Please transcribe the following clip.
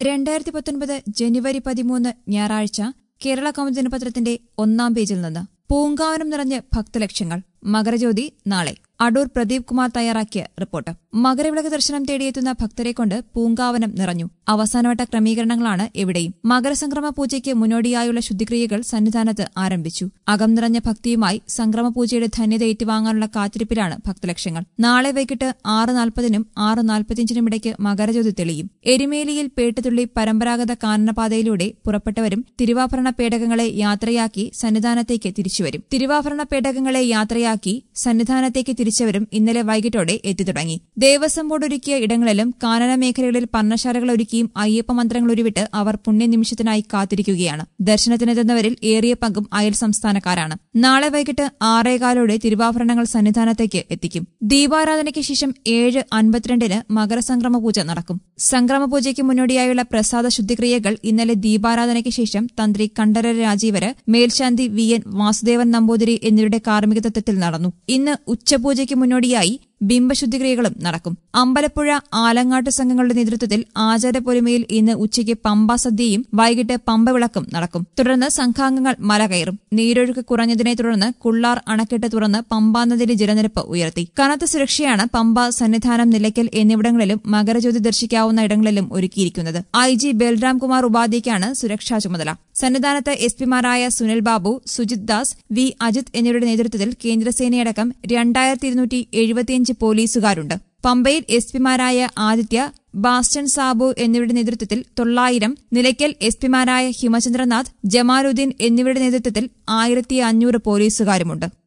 രണ്ടായിരത്തി പത്തൊൻപത് ജനുവരി പതിമൂന്ന് ഞായറാഴ്ച കേരള കൗമുദി ദിനപത്രത്തിന്റെ ഒന്നാം പേജിൽ നിന്ന് പൂങ്കാവനം നിറഞ്ഞ് ഭക്തലക്ഷങ്ങൾ മകരജ്യോതി നാളെ അടൂർ പ്രദീപ് കുമാർ തയ്യാറാക്കിയ റിപ്പോർട്ട് മകരവിളക്ക് ദർശനം തേടിയെത്തുന്ന ഭക്തരെ കൊണ്ട് പൂങ്കാവനം നിറഞ്ഞു അവസാനവട്ട ക്രമീകരണങ്ങളാണ് എവിടെയും മകരസംക്രമ പൂജയ്ക്ക് മുന്നോടിയായുള്ള ശുദ്ധിക്രിയകൾ സന്നിധാനത്ത് ആരംഭിച്ചു അകം നിറഞ്ഞ ഭക്തിയുമായി സംക്രമ പൂജയുടെ ധന്യത ഏറ്റുവാങ്ങാനുള്ള കാത്തിരിപ്പിലാണ് ഭക്തലക്ഷങ്ങൾ നാളെ വൈകിട്ട് ആറ് നാൽപ്പതിനും ആറ് നാൽപ്പത്തിയഞ്ചിനും ഇടയ്ക്ക് മകരജ്യോതി തെളിയും എരുമേലിയിൽ പേട്ടുതുള്ളി പരമ്പരാഗത കാനനപാതയിലൂടെ പുറപ്പെട്ടവരും തിരുവാഭരണ പേടകങ്ങളെ യാത്രയാക്കി സന്നിധാനത്തേക്ക് തിരിച്ചുവരും തിരുവാഭരണ പേടകങ്ങളെ യാത്രയാക്കി സന്നിധാനത്തേക്ക് തിരിച്ചവരും ഇന്നലെ വൈകിട്ടോടെ എത്തിത്തുടങ്ങി ദേവസ്വം ബോർഡ് ഒരുക്കിയ ഇടങ്ങളിലും കാനന മേഖലകളിൽ പർണശാലകൾ ഒരുക്കിയും അയ്യപ്പ മന്ത്രങ്ങൾ ഉരുവിട്ട് അവർ പുണ്യനിമിഷത്തിനായി കാത്തിരിക്കുകയാണ് ദർശനത്തിനെത്തുന്നവരിൽ ഏറിയ പങ്കും അയൽ സംസ്ഥാനക്കാരാണ് നാളെ വൈകിട്ട് ആറേകാലോടെ തിരുവാഭരണങ്ങൾ സന്നിധാനത്തേക്ക് എത്തിക്കും ദീപാരാധനയ്ക്ക് ശേഷം ഏഴ് അൻപത്തിരണ്ടിന് മകരസംക്രമ പൂജ നടക്കും സംക്രമ പൂജയ്ക്ക് മുന്നോടിയായുള്ള പ്രസാദ ശുദ്ധിക്രിയകൾ ഇന്നലെ ദീപാരാധനയ്ക്ക് ശേഷം തന്ത്രി കണ്ഠരര രാജീവര് മേൽശാന്തി വി എൻ വാസുദേവൻ നമ്പൂതിരി എന്നിവരുടെ കാർമ്മികത്വത്തിൽ നടന്നു ഇന്ന് ഉച്ചപൂജയ്ക്ക് മുന്നോടിയായി ബിംബശുദ്ധിക്രിയകളും നടക്കും അമ്പലപ്പുഴ ആലങ്ങാട്ട് സംഘങ്ങളുടെ നേതൃത്വത്തിൽ ആചാരപ്പൊലിമയിൽ ഇന്ന് ഉച്ചയ്ക്ക് പമ്പ സദ്യയും വൈകിട്ട് പമ്പ വിളക്കും നടക്കും തുടർന്ന് സംഘാംഗങ്ങൾ മല കയറും നീരൊഴുക്ക് കുറഞ്ഞതിനെ തുടർന്ന് കുള്ളാർ അണക്കെട്ട് തുറന്ന് പമ്പാ നദിയിലെ ജലനിരപ്പ് ഉയർത്തി കനത്ത സുരക്ഷയാണ് പമ്പ സന്നിധാനം നിലയ്ക്കൽ എന്നിവിടങ്ങളിലും മകരജ്യോതി ദർശിക്കാവുന്ന ഇടങ്ങളിലും ഒരുക്കിയിരിക്കുന്നത് ഐ ജി ബൽറാം കുമാർ ഉപാധ്യയ്ക്കാണ് സുരക്ഷാ ചുമതല സന്നിധാനത്ത് എസ് പിമാരായ സുനിൽ ബാബു സുജിത് ദാസ് വി അജിത് എന്നിവരുടെ നേതൃത്വത്തിൽ കേന്ദ്രസേനയടക്കം രണ്ടായിരത്തി ഇരുന്നൂറ്റി എഴുപത്തിയഞ്ച് പോലീസുകാരുണ്ട് പമ്പയിൽ എസ് പിമാരായ ആദിത്യ ബാസ്റ്റൺ സാബു എന്നിവരുടെ നേതൃത്വത്തിൽ തൊള്ളായിരം നിലയ്ക്കൽ എസ് പിമാരായ ഹിമചന്ദ്രനാഥ് ജമാലുദ്ദീൻ എന്നിവരുടെ നേതൃത്വത്തിൽ ആയിരത്തി അഞ്ഞൂറ് പോലീസുകാരുമുണ്ട്